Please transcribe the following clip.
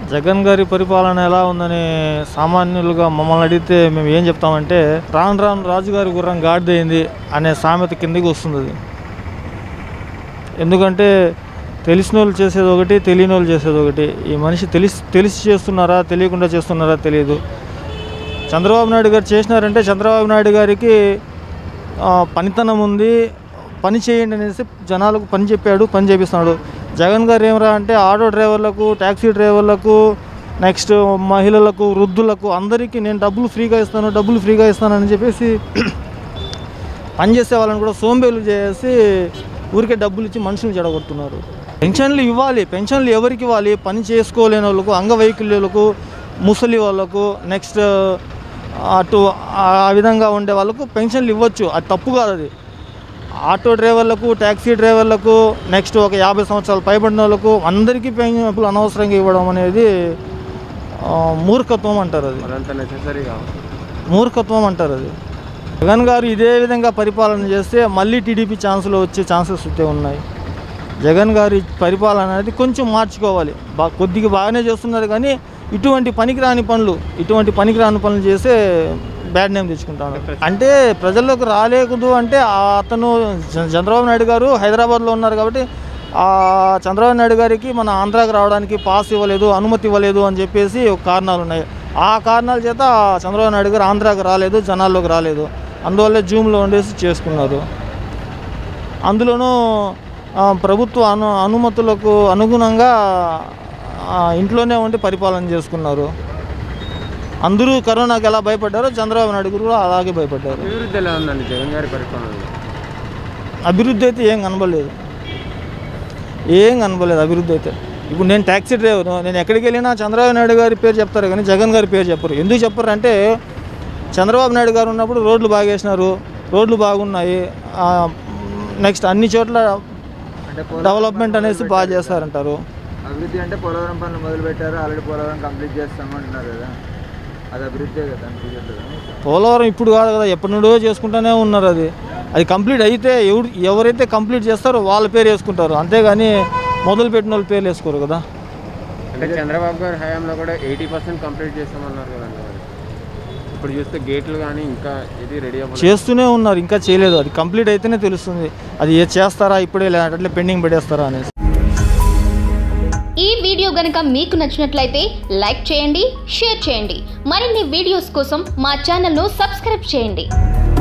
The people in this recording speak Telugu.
జగన్ గారి పరిపాలన ఎలా ఉందని సామాన్యులుగా మమ్మల్ని అడిగితే మేము ఏం చెప్తామంటే రాను రాను రాజుగారి గుర్రం గాడిదయింది అనే సామెత కిందకి వస్తుంది అది. ఎందుకంటే తెలిసిన వాళ్ళు చేసేది ఒకటి తెలియని వాళ్ళు చేసేది ఒకటి ఈ మనిషి తెలిసి తెలిసి చేస్తున్నారా తెలియకుండా చేస్తున్నారా తెలియదు చంద్రబాబు నాయుడు గారు చేసినారంటే చంద్రబాబు నాయుడు గారికి ఆ, పనితనం ఉంది పని చేయండి అనేసి జనాలకు పని చెప్పాడు పని చేపిస్తున్నాడు జగన్ గారు ఏమరా అంటే ఆటో డ్రైవర్లకు ట్యాక్సీ డ్రైవర్లకు నెక్స్ట్ మహిళలకు వృద్ధులకు అందరికీ నేను డబ్బులు ఫ్రీగా ఇస్తాను డబ్బులు ఫ్రీగా ఇస్తాను అని చెప్పేసి పనిచేసే వాళ్ళని కూడా సోంబేలు చేసి ఊరికే డబ్బులు ఇచ్చి మనుషులు చెడగొడుతున్నారు పెన్షన్లు ఇవ్వాలి పెన్షన్లు ఎవరికి ఇవ్వాలి పని చేసుకోలేని వాళ్ళకు అంగవైకల్యులకు ముసలి వాళ్ళకు నెక్స్ట్ అటు ఆ విధంగా ఉండే వాళ్ళకు పెన్షన్లు ఇవ్వచ్చు అది తప్పు కాదు అది ఆటో డ్రైవర్లకు ట్యాక్సీ డ్రైవర్లకు నెక్స్ట్ ఒక యాభై సంవత్సరాలు పైబడిన వాళ్ళకు అందరికీ పెన్షన్లు అనవసరంగా ఇవ్వడం అనేది ఆ, మూర్ఖత్వం అంటారు అది అదంతా నెససరీగా మూర్ఖత్వం అంటారు అది జగన్ గారు ఇదే విధంగా పరిపాలన చేస్తే మళ్ళీ టీడీపీ ఛాన్సులు వచ్చే ఛాన్సెస్ అయితే ఉన్నాయి జగన్ గారి పరిపాలన అనేది కొంచెం మార్చుకోవాలి బా కొద్దిగా బాగానే చేస్తున్నారు కానీ ఇటువంటి పనికిరాని పనులు ఇటువంటి పనికిరాని పనులు చేస్తే బ్యాడ్ నేమ్ తెచ్చుకుంటాను అంటే ప్రజల్లోకి రాలేకూడదు అంటే ఆ అతను చ- చంద్రబాబు నాయుడు గారు హైదరాబాద్లో ఉన్నారు కాబట్టి ఆ చంద్రబాబు నాయుడు గారికి మన ఆంధ్రాకి రావడానికి పాస్ ఇవ్వలేదు అనుమతి ఇవ్వలేదు అని చెప్పేసి ఒక కారణాలు ఉన్నాయి ఆ కారణాల చేత చంద్రబాబు నాయుడు గారు ఆంధ్రాకి రాలేదు జనాల్లోకి రాలేదు అందువల్లే జూమ్లో ఉండేసి చేసుకున్నారు అందులోనూ ఆ, ప్రభుత్వ అను అనుమతులకు అనుగుణంగా ఆ, ఇంట్లోనే ఉండి పరిపాలన చేసుకున్నారు అందరూ కరోనాకి ఎలా భయపడ్డారో చంద్రబాబు నాయుడు గారు కూడా అలాగే భయపడ్డారు అభివృద్ధి ఎలా ఉందండి జగన్ గారి పరిపాలనలో అభివృద్ధి అయితే ఏం కనబడలేదు ఏం కనబడలేదు అభివృద్ధి అయితే ఇప్పుడు నేను ట్యాక్సీ డ్రైవర్ నేను ఎక్కడికి వెళ్ళినా చంద్రబాబు నాయుడు గారి పేరు చెప్తారు కానీ జగన్ గారి పేరు చెప్పరు ఎందుకు చెప్పరు అంటే చంద్రబాబు నాయుడు గారు ఉన్నప్పుడు రోడ్లు బాగేసినారు రోడ్లు బాగున్నాయి ఆ, నెక్స్ట్ అన్ని చోట్ల అంటే డెవలప్మెంట్ అనేసి బాగా చేస్తారంటారు అభివృద్ధి అంటే పోలవరం పనులు మొదలు పెట్టారు ఆల్రెడీ పోలవరం కంప్లీట్ చేస్తాము అంటున్నారు కదా అది అభివృద్ధి కదా అనిపించట్లేదు పోలవరం ఇప్పుడు కాదు కదా ఎప్పటి నుండో చేసుకుంటూనే ఉన్నారు అది అది కంప్లీట్ అయితే ఎవరు ఎవరైతే కంప్లీట్ చేస్తారో వాళ్ళ పేరు వేసుకుంటారు అంతేగాని మొదలు పెట్టిన వాళ్ళ పేర్లు వేసుకోరు కదా అంటే చంద్రబాబు గారి హయాంలో కూడా ఎయిటీ పర్సెంట్ కంప్లీట్ చేస్తామన్నారు కదండి మరి ఇప్పుడు చూస్తే గేట్లు కానీ ఇంకా ఇది రెడీ అవ్వాలి చేస్తూనే ఉన్నారు ఇంకా చేయలేదు అది కంప్లీట్ అయితేనే తెలుస్తుంది అది ఏ చేస్తారా ఇప్పుడే లేదంటే పెండింగ్ పెట్టేస్తారా అనేసి ఈ వీడియో గనుక మీకు నచ్చినట్లయితే లైక్ చేయండి షేర్ చేయండి మరిన్ని వీడియోస్ కోసం మా ఛానల్ను సబ్స్క్రైబ్ చేయండి